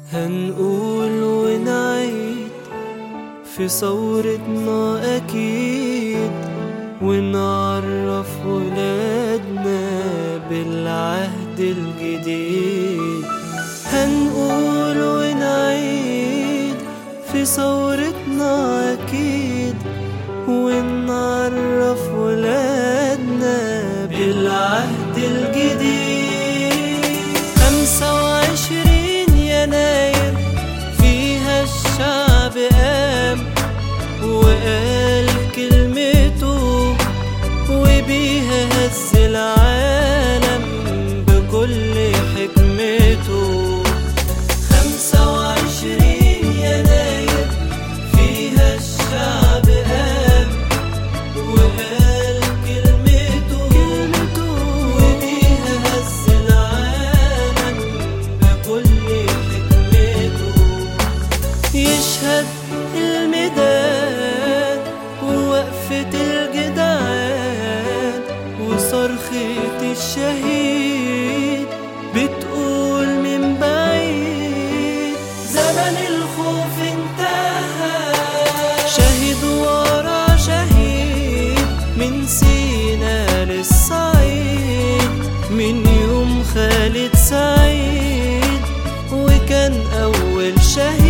هنقول ونعيد في ثورتنا أكيد ونعرف ولادنا بالعهد الجديد هنقول ونعيد في ثورتنا أكيد ونعرف ولادنا بالعهد الجديد خمسة وعشرين يناير فيها الشعب قام وقال كلمته وبيها هز العالم بكل حكمته خمسة وعشرين يناير فيها الشعب قام وقال كلمته وبيها هز العالم بكل حكمته يشهد الميدان ووقفة الجدعان وصرخة الشهيد بتقول من بعيد زمن الخوف انتهى شهيد ورا شهيد من سينا للصعيد من يوم خالد سعيد وكان أول شهيد